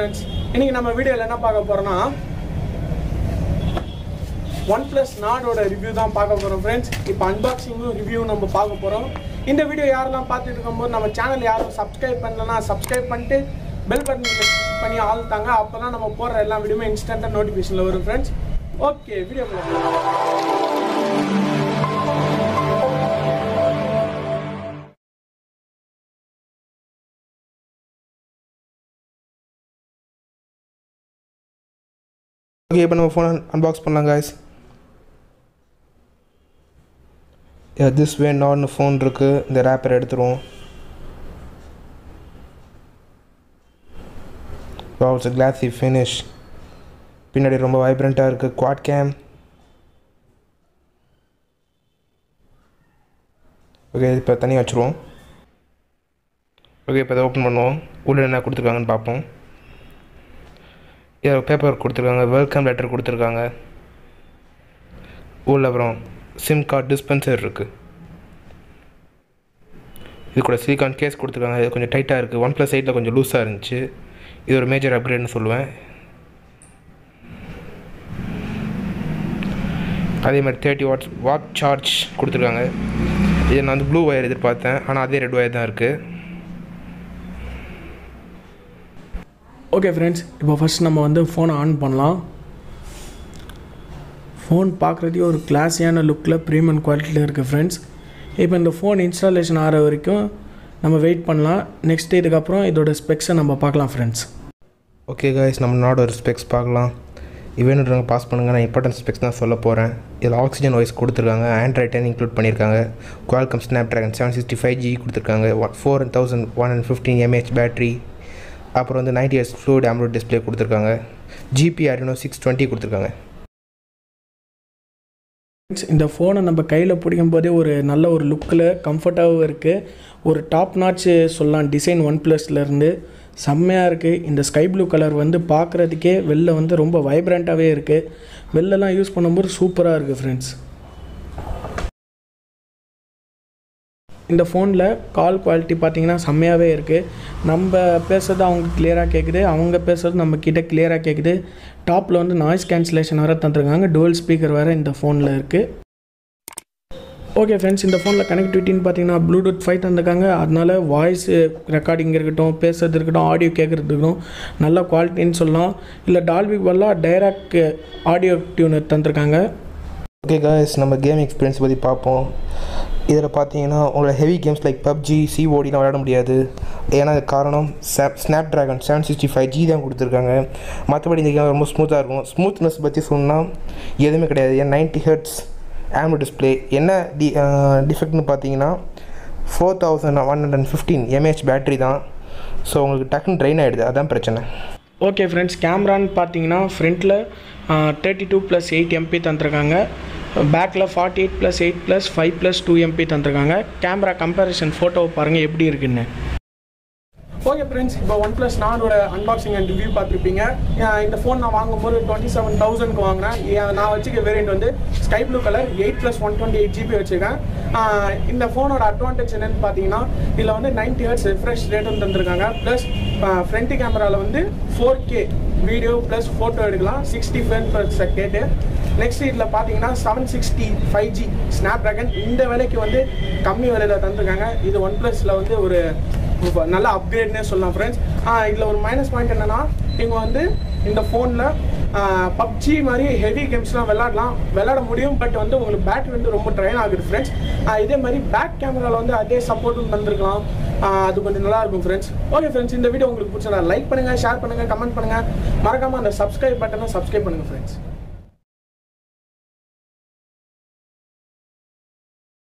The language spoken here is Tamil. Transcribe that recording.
ஃப்ரெண்ட்ஸ் இன்னைக்கு நம்ம வீடியோவில் என்ன பார்க்க போறோம்னா ஒன் ப்ளஸ் நாடோட ரிவ்யூ தான் பார்க்க போகிறோம் ஃப்ரெண்ட்ஸ் இப்போ அன்பாக்சிங்கும் ரிவ்யூ நம்ம பார்க்க போகிறோம் இந்த வீடியோ யாரெல்லாம் பார்த்துட்டு இருக்கும்போது நம்ம சேனல் யாரும் சப்ஸ்கிரைப் பண்ணலன்னா சப்ஸ்கிரைப் பண்ணிட்டு பெல் பட்டன் கிளிக் பண்ணி ஆள் தாங்க அப்போ தான் நம்ம போடுற எல்லா வீடியோமே இன்ஸ்டண்ட்டாக நோட்டிஃபிகேஷனில் வரும் ஃப்ரெண்ட்ஸ் ஓகே வீடியோ ஓகே இப்போ நம்ம ஃபோன் அன்பாக்ஸ் பண்ணலாம் காய்ஸ் திஸ் வே நாட்னு ஃபோன் இருக்குது இந்த ரேப்பர் எடுத்துருவோம் இட்ஸ் கிளாஸி ஃபினிஷ் பின்னாடி ரொம்ப வைப்ரண்ட்டாக இருக்குது குவாட் கேம் ஓகே இப்போ தனியாக வச்சுருவோம் ஓகே இப்போ இதை ஓப்பன் பண்ணுவோம் உள்ள என்ன கொடுத்துருக்காங்கன்னு பார்ப்போம் இதில் பேப்பர் கொடுத்துருக்காங்க வெல்கம் லெட்டர் கொடுத்துருக்காங்க உள்ள அப்புறம் சிம் கார்டு டிஸ்பென்சர் இருக்குது இது கூட சிலிகான் கேஸ் கொடுத்துருக்காங்க இது கொஞ்சம் டைட்டாக இருக்குது ஒன் ப்ளஸ் எயிட்டில் கொஞ்சம் லூஸாக இருந்துச்சு இது ஒரு மேஜர் அப்கிரேட்னு சொல்லுவேன் அதே மாதிரி தேர்ட்டி வாட்ஸ் வாட் சார்ஜ் கொடுத்துருக்காங்க இது நான் வந்து ப்ளூ ஒயர் எதிர்பார்த்தேன் ஆனால் அதே ரெட் ஒயர் தான் இருக்குது ஓகே ஃப்ரெண்ட்ஸ் இப்போ ஃபஸ்ட் நம்ம வந்து ஃபோனை ஆன் பண்ணலாம் ஃபோன் பார்க்குறதே ஒரு கிளாஸியான லுக்கில் ப்ரீமியம் குவாலிட்டியில் இருக்குது ஃப்ரெண்ட்ஸ் இப்போ இந்த ஃபோன் இன்ஸ்டாலேஷன் ஆகிற வரைக்கும் நம்ம வெயிட் பண்ணலாம் நெக்ஸ்ட் இதுக்கப்புறம் இதோட ஸ்பெக்ஸை நம்ம பார்க்கலாம் ஃப்ரெண்ட்ஸ் ஓகே காய்ஸ் நம்ம நாடோட ஸ்பெக்ஸ் பார்க்கலாம் இவனுன்றவங்க பாஸ் பண்ணுங்கள் நான் இம்பார்ட்டன்ட் ஸ்பெக்ஸ் தான் சொல்ல போகிறேன் இதில் ஆக்சிஜன் வாய்ஸ் கொடுத்துருக்காங்க ஆண்ட்ராய்ட் டென் இன்க்ளூட் பண்ணியிருக்காங்க Qualcomm Snapdragon seven sixty five G கொடுத்துருக்காங்க four thousand one hundred fifteen mAh battery அப்புறம் வந்து ninety hertz fluid AMOLED display கொடுத்துருக்காங்க ஜிபி ஆர்டினோ சிக்ஸ் டுவெண்ட்டி கொடுத்துருக்காங்க இந்த ஃபோனை நம்ம கையில் பிடிக்கும் போதே ஒரு நல்ல ஒரு லுக்கில் கம்ஃபர்ட்டாகவும் இருக்குது ஒரு டாப் நாட்ச் சொல்லலாம் டிசைன் ஒன் ப்ளஸ்லேருந்து செம்மையாக இருக்குது இந்த ஸ்கை ப்ளூ கலர் வந்து பார்க்குறதுக்கே வெளில வந்து ரொம்ப வைப்ரண்ட்டாகவே இருக்குது வெளிலலாம் யூஸ் பண்ணும்போது சூப்பராக இருக்குது ஃப்ரெண்ட்ஸ் இந்த ஃபோனில் கால் குவாலிட்டி பார்த்தீங்கன்னா செம்மையாகவே இருக்குது நம்ம பேசுகிறது அவங்க கிளியராக கேட்குது அவங்க பேசுகிறது நம்ம கிட்ட கிளியராக கேட்குது டாப்பில் வந்து நாய்ஸ் கேன்சலேஷன் வேறு தந்துருக்காங்க dual ஸ்பீக்கர் வேறு இந்த ஃபோனில் இருக்குது ஓகே ஃப்ரெண்ட்ஸ் இந்த ஃபோனில் கனெக்டிவிட்டின்னு பார்த்தீங்கன்னா ப்ளூடூத் ஃபைவ் தந்திருக்காங்க அதனால வாய்ஸ் ரெக்கார்டிங் இருக்கட்டும் பேசுறது இருக்கட்டும் ஆடியோ கேட்குறது இருக்கட்டும் நல்ல குவாலிட்டின்னு சொல்லலாம் இல்லை டால்பி பதிலாக டைரக்ட் ஆடியோ டியூனர் தந்திருக்காங்க ஓகே காய்ஸ் நம்ம கேம் எக்ஸ்பீரியன்ஸ் பற்றி பார்ப்போம் இதில் பார்த்தீங்கன்னா உங்களோட ஹெவி கேம்ஸ் லைக் பப்ஜி சிஓடிலாம் விளையாட முடியாது ஏன்னா அது காரணம் Snapdragon seven sixty five G தான் கொடுத்துருக்காங்க மற்றபடி இந்த கேம் ரொம்ப ஸ்மூத்தாக இருக்கும் ஸ்மூத்னஸ் பற்றி சொன்னால் எதுவுமே கிடையாது ஏன் நைன்ட்டி ஹெர்ட்ஸ் ஆம்லோ டிஸ்பிளே என்ன டி டிஃபெக்ட்னு பார்த்தீங்கன்னா four thousand one hundred fifteen mAh battery தான் ஸோ உங்களுக்கு டக்குன்னு ட்ரெயின் ஆகிடுது அதான் பிரச்சனை ஓகே ஃப்ரெண்ட்ஸ் கேமரான்னு பார்த்தீங்கன்னா ஃப்ரண்ட்டில் thirty two plus eight MP தந்திருக்காங்க பேக்கில் forty eight plus eight plus five plus two MP தந்திருக்காங்க கேமரா கம்பேரிசன் ஃபோட்டோவை பாருங்கள் எப்படி இருக்குன்னு ஓகே ஃப்ரெண்ட்ஸ் இப்போ ஒன் ப்ளஸ் நானோட அன்பாக்சிங் அண்ட் ரிவ்யூ பார்த்துருப்பீங்க அஹ் இந்த ஃபோன் நான் வாங்கும்போது டுவெண்ட்டி செவன் தௌசண்ட்க்கு வாங்கினேன் ஏன் நான் வச்சுக்க வேரியண்ட் வந்து sky blue colour eight plus one twenty eight GB வச்சுருக்கேன் அஹ் இந்த ஃபோனோட அட்வான்டேஜ் என்னன்னு பார்த்தீங்கன்னா இதில் வந்து நைன்டி ஹர்ட்ஸ் ரிஃப்ரெஷ் ரேட்டும் தந்திருக்காங்க ப்ளஸ் ஃப்ரண்ட் கேமராவில் வந்து four K video plus photo எடுக்கலாம் sixty frame per second next இதில் பார்த்தீங்கன்னா seven sixty five G Snapdragon இந்த விலைக்கு வந்து கம்மி விலையில் தந்திருக்காங்க இது ஒன் ப்ளஸில் வந்து ஒரு இப்போ நல்ல அப்கிரேட்னே சொல்லலாம் ஃப்ரெண்ட்ஸ் இதில் ஒரு மைனஸ் பாயிண்ட் என்னென்னா இவங்க வந்து இந்த ஃபோனில் பப்ஜி மாதிரி ஹெவி கேம்ஸ்லாம் விளாடலாம் விளாட முடியும் பட் வந்து உங்களுக்கு பேட்டரி வந்து ரொம்ப ட்ரைன் ஆகுது ஃப்ரெண்ட்ஸ் இதே மாதிரி பேக் கேமராவில் வந்து அதே சப்போர்ட்டும் தந்திருக்கலாம் ஆஹ் அது கொஞ்சம் நல்லா இருக்கும் ஃப்ரெண்ட்ஸ் ஓகே ஃப்ரெண்ட்ஸ் இந்த வீடியோ உங்களுக்கு பிடிச்சதா லைக் பண்ணுங்கள் ஷேர் பண்ணுங்கள் கமெண்ட் பண்ணுங்கள் மறக்காமல் அந்த சப்ஸ்கிரைப் பட்டனை சப்ஸ்கிரைப் பண்ணுங்கள் ஃப்ரெண்ட்ஸ்